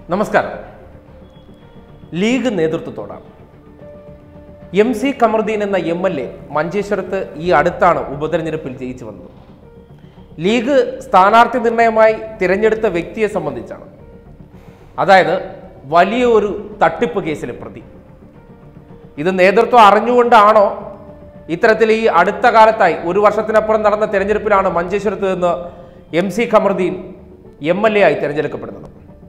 നമസ്കാരം ലീഗ് നേതൃത്വത്തോടാണ് M C Kamaruddin എന്ന എം എൽ എ മഞ്ചേശ്വരത്ത് ഈ അടുത്താണ് ഉപതെരഞ്ഞെടുപ്പിൽ ജയിച്ചു വന്നത് ലീഗ് സ്ഥാനാർത്ഥി നിർണയമായി തിരഞ്ഞെടുത്ത വ്യക്തിയെ സംബന്ധിച്ചാണ് അതായത് വലിയ ഒരു തട്ടിപ്പ് കേസിലെ പ്രതി ഇത് നേതൃത്വം അറിഞ്ഞുകൊണ്ടാണോ ഇത്തരത്തിൽ ഈ അടുത്ത കാലത്തായി ഒരു വർഷത്തിനപ്പുറം നടന്ന തെരഞ്ഞെടുപ്പിലാണ് മഞ്ചേശ്വരത്ത് നിന്ന് M C Khamaruddin M L A ആയി തിരഞ്ഞെടുക്കപ്പെടുന്നത്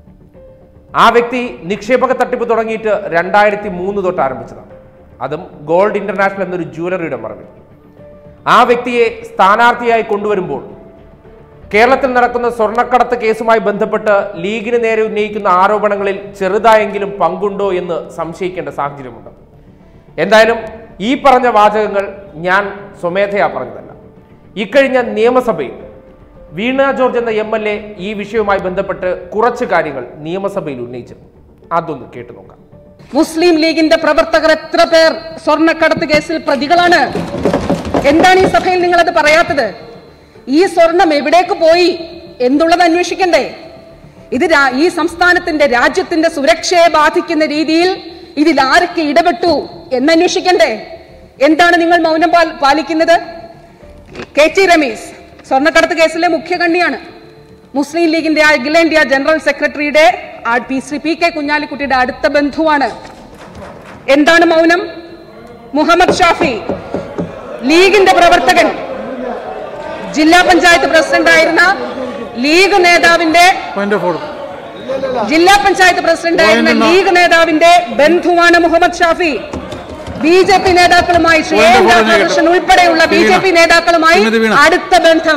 ആ വ്യക്തി നിക്ഷേപക തട്ടിപ്പ് തുടങ്ങിയിട്ട് രണ്ടായിരത്തി മൂന്ന് തൊട്ട് ആരംഭിച്ചതാണ് അതും ഗോൾഡ് ഇന്റർനാഷണൽ എന്നൊരു ജ്വല്ലറിയുടെ മറവിൽ ആ വ്യക്തിയെ സ്ഥാനാർത്ഥിയായി കൊണ്ടുവരുമ്പോൾ കേരളത്തിൽ നടക്കുന്ന സ്വർണ്ണക്കടത്ത് കേസുമായി ബന്ധപ്പെട്ട് ലീഗിന് നേരെ ഉന്നയിക്കുന്ന ആരോപണങ്ങളിൽ ചെറുതായെങ്കിലും പങ്കുണ്ടോ എന്ന് സംശയിക്കേണ്ട സാഹചര്യമുണ്ട് എന്തായാലും ഈ പറഞ്ഞ വാചകങ്ങൾ ഞാൻ സ്വമേധയാ പറഞ്ഞതല്ല ഇക്കഴിഞ്ഞ നിയമസഭയിൽ Veena George M M L എ ഈ വിഷയവുമായി ബന്ധപ്പെട്ട് കുറച്ച് കാര്യങ്ങൾ നിയമസഭയിൽ ഉന്നയിച്ചിരുന്നു അതൊന്ന് കേട്ടു നോക്കാം മുസ്ലിം ലീഗിന്റെ പ്രവർത്തകർ എത്ര പേർ സ്വർണ്ണക്കടത്ത് കേസിൽ പ്രതികളാണ് എന്താണ് ഈ സഭയിൽ നിങ്ങൾ അത് പറയാത്തത് ഈ സ്വർണം എവിടേക്ക് പോയി എന്നുള്ളത് അന്വേഷിക്കണ്ടേ ഇത് രാ- ഈ സംസ്ഥാനത്തിന്റെ രാജ്യത്തിന്റെ സുരക്ഷയെ ബാധിക്കുന്ന രീതിയിൽ ഇതിൽ ആരൊക്കെ ഇടപെട്ടു എന്നന്വേഷിക്കണ്ടേ എന്താണ് നിങ്ങൾ മൗനം പാൽ- പാലിക്കുന്നത് കെ ടി രമേശ് സ്വർണ്ണക്കടത്ത് കേസിലെ മുഖ്യകണ്ണിയാണ് മുസ്ലിം ലീഗിന്റെ അഖിലേന്ത്യാ ജനറൽ സെക്രട്ടറിയുടെ ആ പി ശ്രീ പി കെ കുഞ്ഞാലിക്കുട്ടിയുടെ അടുത്ത ബന്ധുവാണ് എന്താണ് മൗനം മുഹമ്മദ് ഷാഫി ലീഗിന്റെ പ്രവർത്തകൻ ജില്ലാ പഞ്ചായത്ത് പ്രസിഡന്റായിരുന്ന ലീഗ് നേതാവിന്റെ പോയിന്റ് ഫോർ ജില്ലാ പഞ്ചായത്ത് പ്രസിഡന്റായിരുന്ന ലീഗ് നേതാവിന്റെ ബന്ധുവാണ് Muhammad Shafi B J P നേതാക്കളുമായി Shri A N point four Radhakrishnan ഉൾപ്പെടെയുള്ള ബി ജെ പി നേതാക്കളുമായി ഇത് വീണ. അടുത്ത ബന്ധം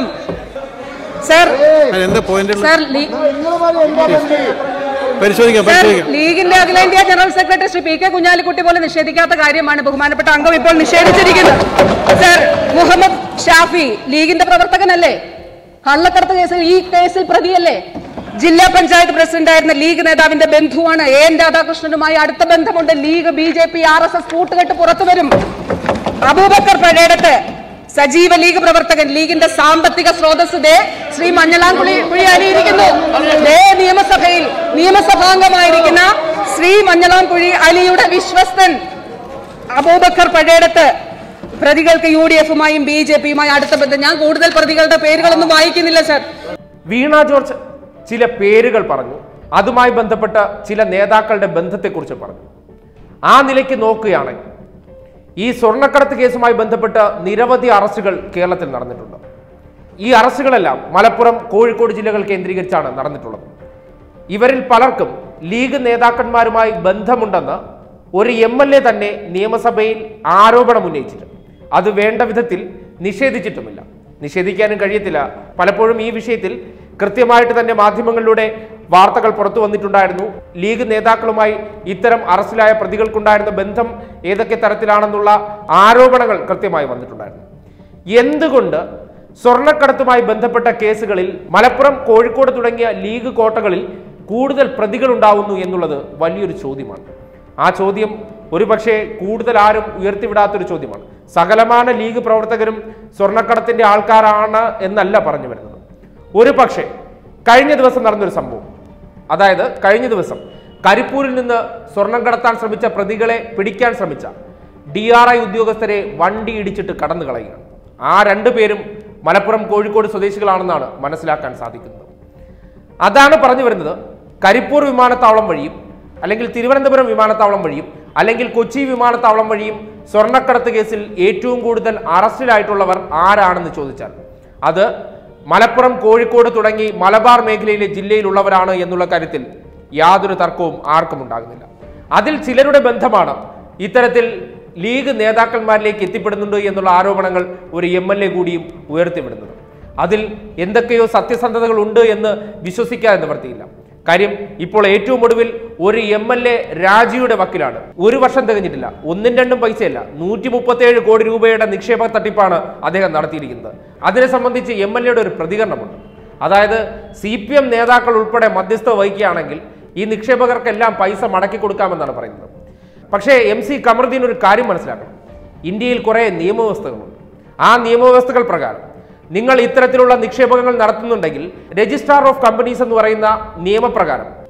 സർ എന്താ പോയിന്റ് സർ ലീ- പരിശോധിക്കാം സർ പരിശോധിക്കാം ലീഗിന്റെ അഖിലേന്ത്യാ general secretary Shri P K Kunhalikutty പോലും നിഷേധിക്കാത്ത കാര്യമാണ് ബഹുമാനപ്പെട്ട അംഗം ഇപ്പോൾ നിഷേധിച്ചിരിക്കുന്നത് സർ മുഹമ്മദ് ഷാഫി ലീഗിന്റെ പ്രവർത്തകനല്ലേ കള്ളക്കടത്ത് കേസിൽ ഈ കേസിൽ പ്രതിയല്ലേ ജില്ലാ പഞ്ചായത്ത് പ്രസിഡന്റായിരുന്ന ലീഗ് നേതാവിന്റെ ബന്ധുവാണ് എ എൻ രാധാകൃഷ്ണനുമായി അടുത്ത ബന്ധമുണ്ട് league B J P R S S കൂട്ടുകെട്ട് പുറത്തു വരും അബൂബക്കർ പഴയടത്ത് സജീവ ലീഗ് പ്രവർത്തകൻ ലീഗിന്റെ സാമ്പത്തിക സ്രോതസ് ദേ ശ്രീ മഞ്ഞളാംകുളി കുഴി അലിയിരിക്കുന്നു ദേ നിയമസഭയിൽ നിയമസഭാംഗമായിരിക്കുന്ന ശ്രീ മഞ്ഞളാംകുഴി അലിയുടെ വിശ്വസ്തൻ അബൂബക്കർ പഴയടത്ത് പ്രതികൾക്ക് യു ഡി എഫുമായും ബി ജെ പിയുമായി അടുത്ത ബന്ധം ഞാൻ കൂടുതൽ പ്രതികളുടെ പേരുകളൊന്നും വായിക്കുന്നില്ല സർ വീണ ജോർജ് ചില പേരുകൾ പറഞ്ഞു അതുമായി ബന്ധപ്പെട്ട ചില നേതാക്കളുടെ ബന്ധത്തെക്കുറിച്ച് പറഞ്ഞു ആ നിലയ്ക്ക് നോക്കുകയാണെങ്കിൽ ഈ സ്വർണ്ണക്കടത്ത് കേസുമായി ബന്ധപ്പെട്ട നിരവധി അറസ്റ്റുകൾ കേരളത്തിൽ നടന്നിട്ടുണ്ട് ഈ അറസ്റ്റുകളെല്ലാം മലപ്പുറം കോഴിക്കോട് ജില്ലകൾ കേന്ദ്രീകരിച്ചാണ് നടന്നിട്ടുള്ളത് ഇവരിൽ പലർക്കും ലീഗ് നേതാക്കന്മാരുമായി ബന്ധമുണ്ടെന്ന് ഒരു എം എൽ എ തന്നെ നിയമസഭയിൽ ആരോപണം ഉന്നയിച്ചിട്ട് അത് വേണ്ട വിധത്തിൽ നിഷേധിച്ചിട്ടുമില്ല നിഷേധിക്കാനും കഴിയത്തില്ല പലപ്പോഴും ഈ വിഷയത്തിൽ കൃത്യമായിട്ട് തന്നെ മാധ്യമങ്ങളിലൂടെ വാർത്തകൾ പുറത്തു വന്നിട്ടുണ്ടായിരുന്നു ലീഗ് നേതാക്കളുമായി ഇത്തരം അറസ്റ്റിലായ പ്രതികൾക്കുണ്ടായിരുന്ന ബന്ധം ഏതൊക്കെ തരത്തിലാണെന്നുള്ള ആരോപണങ്ങൾ കൃത്യമായി വന്നിട്ടുണ്ടായിരുന്നു എന്തുകൊണ്ട് സ്വർണ്ണക്കടത്തുമായി ബന്ധപ്പെട്ട കേസുകളിൽ മലപ്പുറം കോഴിക്കോട് തുടങ്ങിയ ലീഗ് കോട്ടകളിൽ കൂടുതൽ പ്രതികൾ ഉണ്ടാവുന്നു എന്നുള്ളത് വലിയൊരു ചോദ്യമാണ് ആ ചോദ്യം ഒരുപക്ഷെ കൂടുതൽ ആരും ഉയർത്തിവിടാത്തൊരു ചോദ്യമാണ് സകലമാന ലീഗ് പ്രവർത്തകരും സ്വർണ്ണക്കടത്തിന്റെ ആൾക്കാരാണ് എന്നല്ല പറഞ്ഞു വരുന്നത് ഒരു പക്ഷേ കഴിഞ്ഞ ദിവസം നടന്നൊരു സംഭവം അതായത് കഴിഞ്ഞ ദിവസം കരിപ്പൂരിൽ നിന്ന് സ്വർണം കടത്താൻ ശ്രമിച്ച പ്രതികളെ പിടിക്കാൻ ശ്രമിച്ച ഡി ആർ ഐ ഉദ്യോഗസ്ഥരെ വണ്ടി ഇടിച്ചിട്ട് കടന്നു കളയുകയാണ് ആ രണ്ടു പേരും മലപ്പുറം കോഴിക്കോട് സ്വദേശികളാണെന്നാണ് മനസ്സിലാക്കാൻ സാധിക്കുന്നത് അതാണ് പറഞ്ഞു വരുന്നത് കരിപ്പൂർ വിമാനത്താവളം വഴിയും അല്ലെങ്കിൽ തിരുവനന്തപുരം വിമാനത്താവളം വഴിയും അല്ലെങ്കിൽ കൊച്ചി വിമാനത്താവളം വഴിയും സ്വർണ്ണക്കടത്ത് കേസിൽ ഏറ്റവും കൂടുതൽ അറസ്റ്റിലായിട്ടുള്ളവർ ആരാണെന്ന് ചോദിച്ചാൽ അത് മലപ്പുറം കോഴിക്കോട് തുടങ്ങി മലബാർ മേഖലയിലെ ജില്ലയിലുള്ളവരാണ് എന്നുള്ള കാര്യത്തിൽ യാതൊരു തർക്കവും ആർക്കും ഉണ്ടാകുന്നില്ല അതിൽ ചിലരുടെ ബന്ധമാണ് ഇത്തരത്തിൽ ലീഗ് നേതാക്കന്മാരിലേക്ക് എത്തിപ്പെടുന്നുണ്ട് എന്നുള്ള ആരോപണങ്ങൾ ഒരു എം എൽ എ കൂടിയും ഉയർത്തിവിടുന്നത് അതിൽ എന്തൊക്കെയോ സത്യസന്ധതകൾ ഉണ്ട് എന്ന് വിശ്വസിക്കാൻ നിവർത്തിയില്ല കാര്യം ഇപ്പോൾ ഏറ്റവും ഒടുവിൽ ഒരു എം എൽ എ രാജിയുടെ വക്കിലാണ് ഒരു വർഷം തികഞ്ഞിട്ടില്ല ഒന്നും രണ്ടും പൈസയല്ല നൂറ്റി മുപ്പത്തേഴ് കോടി രൂപയുടെ നിക്ഷേപ തട്ടിപ്പാണ് അദ്ദേഹം നടത്തിയിരിക്കുന്നത് അതിനെ സംബന്ധിച്ച് എം എൽ എയുടെ ഒരു പ്രതികരണമുണ്ട് അതായത് സി പി എം നേതാക്കൾ ഉൾപ്പെടെ മധ്യസ്ഥ വഹിക്കുകയാണെങ്കിൽ ഈ നിക്ഷേപകർക്കെല്ലാം പൈസ മടക്കി കൊടുക്കാമെന്നാണ് പറയുന്നത് പക്ഷേ എം സി കമറുദ്ദീൻ ഒരു കാര്യം മനസ്സിലാക്കണം ഇന്ത്യയിൽ കുറേ നിയമവ്യവസ്ഥകളുണ്ട് ആ നിയമവ്യവസ്ഥകൾ പ്രകാരം നിങ്ങൾ ഇത്തരത്തിലുള്ള നിക്ഷേപങ്ങൾ നടത്തുന്നുണ്ടെങ്കിൽ രജിസ്ട്രാർ ഓഫ് കമ്പനീസ് എന്ന് പറയുന്ന നിയമപ്രകാരം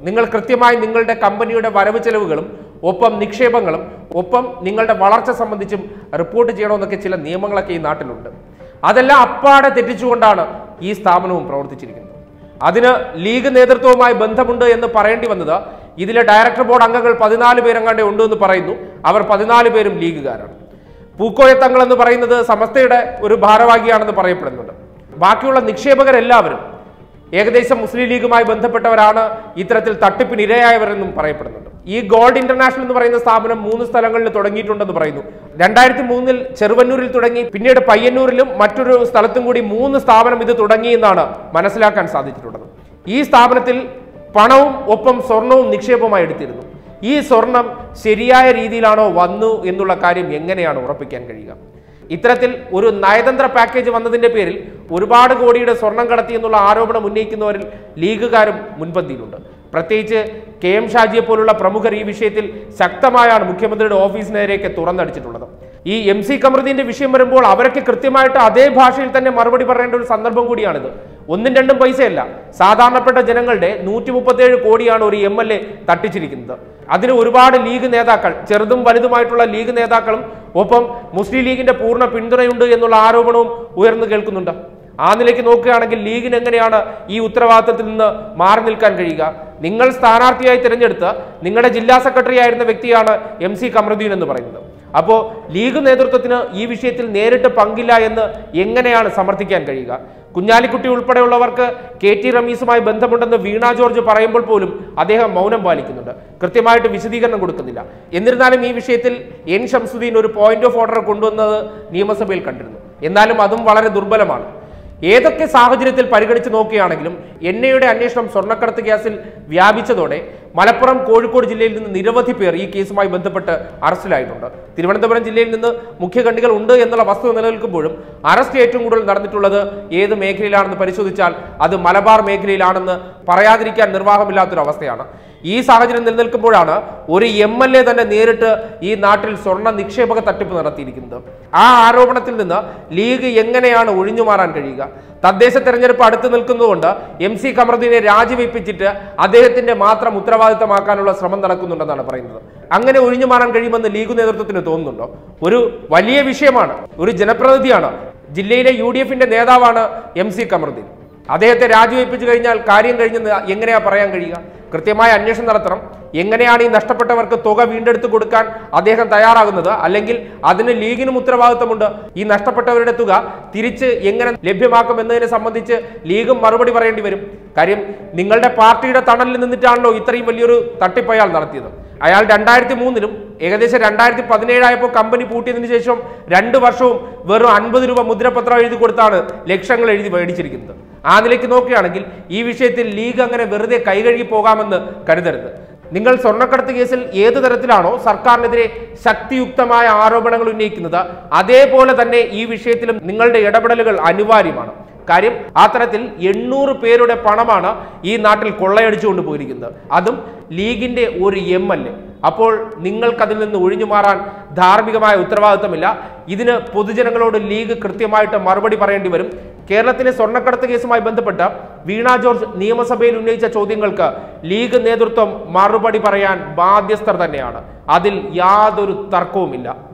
നിങ്ങൾ കൃത്യമായി നിങ്ങളുടെ കമ്പനിയുടെ വരവ് ചെലവുകളും ഒപ്പം നിക്ഷേപങ്ങളും ഒപ്പം നിങ്ങളുടെ വളർച്ച സംബന്ധിച്ചും റിപ്പോർട്ട് ചെയ്യണമെന്നൊക്കെ ചില നിയമങ്ങളൊക്കെ ഈ നാട്ടിലുണ്ട് അതെല്ലാം അപ്പാടെ തെറ്റിച്ചുകൊണ്ടാണ് ഈ സ്ഥാപനവും പ്രവർത്തിച്ചിരിക്കുന്നത് അതിന് ലീഗ് നേതൃത്വവുമായി ബന്ധമുണ്ട് എന്ന് പറയേണ്ടി വന്നത് ഇതിലെ ഡയറക്ടർ ബോർഡ് അംഗങ്ങൾ പതിനാല് പേരെങ്ങാണ്ടേ ഉണ്ട് എന്ന് പറയുന്നു അവർ പതിനാല് പേരും ലീഗുകാരാണ് പൂക്കോയത്തങ്ങൾ എന്ന് പറയുന്നത് സമസ്തയുടെ ഒരു ഭാരവാഹിയാണെന്ന് പറയപ്പെടുന്നുണ്ട് ബാക്കിയുള്ള നിക്ഷേപകരെല്ലാവരും ഏകദേശം മുസ്ലിം ലീഗുമായി ബന്ധപ്പെട്ടവരാണ് ഇത്തരത്തിൽ തട്ടിപ്പിന് ഇരയായവരെന്നും പറയപ്പെടുന്നുണ്ട് ഈ ഗോൾഡ് ഇന്റർനാഷണൽ എന്ന് പറയുന്ന സ്ഥാപനം മൂന്ന് സ്ഥലങ്ങളിൽ തുടങ്ങിയിട്ടുണ്ടെന്ന് പറയുന്നു രണ്ടായിരത്തി മൂന്നിൽ ചെറുവന്നൂരിൽ തുടങ്ങി പിന്നീട് പയ്യന്നൂരിലും മറ്റൊരു സ്ഥലത്തും കൂടി മൂന്ന് സ്ഥാപനം ഇത് തുടങ്ങിയെന്നാണ് മനസ്സിലാക്കാൻ സാധിച്ചിട്ടുള്ളത് ഈ സ്ഥാപനത്തിൽ പണവും ഒപ്പം സ്വർണവും നിക്ഷേപമായി എടുത്തിരുന്നു ഈ സ്വർണം ശരിയായ രീതിയിലാണോ വന്നു എന്നുള്ള കാര്യം എങ്ങനെയാണ് ഉറപ്പിക്കാൻ കഴിയുക ഇത്തരത്തിൽ ഒരു നയതന്ത്ര പാക്കേജ് വന്നതിന്റെ പേരിൽ ഒരുപാട് കോടിയുടെ സ്വർണം കടത്തി എന്നുള്ള ആരോപണം ഉന്നയിക്കുന്നവരിൽ ലീഗുകാരും മുൻപന്തിയിലുണ്ട് പ്രത്യേകിച്ച് കെ എം ഷാജിയെ പോലുള്ള പ്രമുഖർ ഈ വിഷയത്തിൽ ശക്തമായാണ് മുഖ്യമന്ത്രിയുടെ ഓഫീസിനെതിരെയൊക്കെ തുറന്നടിച്ചിട്ടുള്ളത് ഈ എം സി കമറുദ്ദീന്റെ വിഷയം വരുമ്പോൾ അവരൊക്കെ കൃത്യമായിട്ട് അതേ ഭാഷയിൽ തന്നെ മറുപടി പറയേണ്ട ഒരു സന്ദർഭം കൂടിയാണിത് ഒന്നും രണ്ടും പൈസയല്ല സാധാരണപ്പെട്ട ജനങ്ങളുടെ നൂറ്റി മുപ്പത്തേഴ് കോടിയാണ് ഒരു എം എൽ എ തട്ടിച്ചിരിക്കുന്നത് അതിന് ഒരുപാട് ലീഗ് നേതാക്കൾ ചെറുതും വലുതുമായിട്ടുള്ള ലീഗ് നേതാക്കളും ഒപ്പം മുസ്ലിം ലീഗിന്റെ പൂർണ്ണ പിന്തുണയുണ്ട് എന്നുള്ള ആരോപണവും ഉയർന്നു കേൾക്കുന്നുണ്ട് ആ നിലയ്ക്ക് നോക്കുകയാണെങ്കിൽ ലീഗിന് എങ്ങനെയാണ് ഈ ഉത്തരവാദിത്തത്തിൽ നിന്ന് മാറി നിൽക്കാൻ കഴിയുക നിങ്ങൾ സ്ഥാനാർത്ഥിയായി തിരഞ്ഞെടുത്ത് നിങ്ങളുടെ ജില്ലാ സെക്രട്ടറി ആയിരുന്ന വ്യക്തിയാണ് എം സി കമറുദ്ദീൻ എന്ന് പറയുന്നത് അപ്പോൾ ലീഗ് നേതൃത്വത്തിന് ഈ വിഷയത്തിൽ നേരിട്ട് പങ്കില്ല എന്ന് എങ്ങനെയാണ് സമർത്ഥിക്കാൻ കഴിയുക കുഞ്ഞാലിക്കുട്ടി ഉൾപ്പെടെയുള്ളവർക്ക് കെ ടി റമീസുമായി ബന്ധമുണ്ടെന്ന് വീണ ജോർജ് പറയുമ്പോൾ പോലും അദ്ദേഹം മൗനം പാലിക്കുന്നുണ്ട് കൃത്യമായിട്ട് വിശദീകരണം കൊടുക്കുന്നില്ല എന്നിരുന്നാലും ഈ വിഷയത്തിൽ എൻ ഷംസുദ്ദീൻ ഒരു പോയിന്റ് ഓഫ് ഓർഡർ കൊണ്ടുവന്നത് നിയമസഭയിൽ കണ്ടിരുന്നു എന്നാലും അതും വളരെ ദുർബലമാണ് ഏതൊക്കെ സാഹചര്യത്തിൽ പരിഗണിച്ച് നോക്കുകയാണെങ്കിലും എൻ ഐയുടെ അന്വേഷണം സ്വർണ്ണക്കടത്ത് കേസിൽ വ്യാപിച്ചതോടെ മലപ്പുറം കോഴിക്കോട് ജില്ലയിൽ നിന്ന് നിരവധി പേർ ഈ കേസുമായി ബന്ധപ്പെട്ട് അറസ്റ്റിലായിട്ടുണ്ട് തിരുവനന്തപുരം ജില്ലയിൽ നിന്ന് മുഖ്യകണ്ണികൾ ഉണ്ട് എന്നുള്ള വസ്തുത നിലനിൽക്കുമ്പോഴും അറസ്റ്റ് ഏറ്റവും കൂടുതൽ നടന്നിട്ടുള്ളത് ഏത് മേഖലയിലാണെന്ന് പരിശോധിച്ചാൽ അത് മലബാർ മേഖലയിലാണെന്ന് പറയാതിരിക്കാൻ നിർവാഹമില്ലാത്തൊരവസ്ഥയാണ് ഈ സാഹചര്യം നിലനിൽക്കുമ്പോഴാണ് ഒരു എം എൽ എ തന്നെ നേരിട്ട് ഈ നാട്ടിൽ സ്വർണ്ണ നിക്ഷേപക തട്ടിപ്പ് നടത്തിയിരിക്കുന്നത് ആ ആരോപണത്തിൽ നിന്ന് ലീഗ് എങ്ങനെയാണ് ഒഴിഞ്ഞു മാറാൻ കഴിയുക തദ്ദേശ തെരഞ്ഞെടുപ്പ് അടുത്ത് നിൽക്കുന്നതുകൊണ്ട് എം സി കമറുദ്ദീനെ രാജിവെപ്പിച്ചിട്ട് അദ്ദേഹത്തിന്റെ മാത്രം ഉത്തരവാദിത്തമാക്കാനുള്ള ശ്രമം നടക്കുന്നുണ്ടെന്നാണ് പറയുന്നത് അങ്ങനെ ഒഴിഞ്ഞു മാറാൻ കഴിയുമെന്ന് ലീഗ് നേതൃത്വത്തിന് തോന്നുന്നുണ്ടോ ഒരു വലിയ വിഷയമാണ് ഒരു ജനപ്രതിനിധിയാണ് ജില്ലയിലെ യു ഡി എഫിന്റെ നേതാവാണ് എം സി കമറുദ്ദീൻ അദ്ദേഹത്തെ രാജിവെപ്പിച്ചു കഴിഞ്ഞാൽ കാര്യം കഴിഞ്ഞെന്ന് എങ്ങനെയാ പറയാൻ കഴിയുക കൃത്യമായ അന്വേഷണം നടത്തണം എങ്ങനെയാണ് ഈ നഷ്ടപ്പെട്ടവർക്ക് തുക വീണ്ടെടുത്ത് കൊടുക്കാൻ അദ്ദേഹം തയ്യാറാകുന്നത് അല്ലെങ്കിൽ അതിന് ലീഗിനും ഉത്തരവാദിത്തമുണ്ട് ഈ നഷ്ടപ്പെട്ടവരുടെ തുക തിരിച്ച് എങ്ങനെ ലഭ്യമാക്കും എന്നതിനെ സംബന്ധിച്ച് ലീഗും മറുപടി പറയേണ്ടി വരും കാര്യം നിങ്ങളുടെ പാർട്ടിയുടെ തണലിൽ നിന്നിട്ടാണല്ലോ ഇത്രയും വലിയൊരു തട്ടിപ്പ് അയാൾ നടത്തിയത് അയാൾ രണ്ടായിരത്തി മൂന്നിലും ഏകദേശം രണ്ടായിരത്തി പതിനേഴായപ്പോൾ കമ്പനി പൂട്ടിയതിനു ശേഷം രണ്ട് വർഷവും വെറും അൻപത് രൂപ മുദ്രപത്രം എഴുതി കൊടുത്താണ് ലക്ഷങ്ങൾ എഴുതി മേടിച്ചിരിക്കുന്നത് ആ നിലയ്ക്ക് നോക്കുകയാണെങ്കിൽ ഈ വിഷയത്തിൽ ലീഗ് അങ്ങനെ വെറുതെ കൈകഴുകി പോകാമെന്ന് കരുതരുത് നിങ്ങൾ സ്വർണ്ണക്കടത്ത് കേസിൽ ഏത് തരത്തിലാണോ സർക്കാരിനെതിരെ ശക്തിയുക്തമായ ആരോപണങ്ങൾ ഉന്നയിക്കുന്നത് അതേപോലെ തന്നെ ഈ വിഷയത്തിലും നിങ്ങളുടെ ഇടപെടലുകൾ അനിവാര്യമാണ് കാര്യം ആ തരത്തിൽ എണ്ണൂറ് പേരുടെ പണമാണ് ഈ നാട്ടിൽ കൊള്ളയടിച്ചുകൊണ്ട് പോയിരിക്കുന്നത് അതും ലീഗിന്റെ ഒരു എം എൽ എ അപ്പോൾ നിങ്ങൾക്കതിൽ നിന്ന് ഒഴിഞ്ഞു മാറാൻ ധാർമ്മികമായ ഉത്തരവാദിത്തമില്ല ഇതിന് പൊതുജനങ്ങളോട് ലീഗ് കൃത്യമായിട്ട് മറുപടി പറയേണ്ടി വരും കേരളത്തിലെ സ്വർണ്ണക്കടത്ത് കേസുമായി ബന്ധപ്പെട്ട് വീണ ജോർജ് നിയമസഭയിൽ ഉന്നയിച്ച ചോദ്യങ്ങൾക്ക് ലീഗ് നേതൃത്വം മറുപടി പറയാൻ ബാധ്യസ്ഥർ തന്നെയാണ് അതിൽ യാതൊരു തർക്കവുമില്ല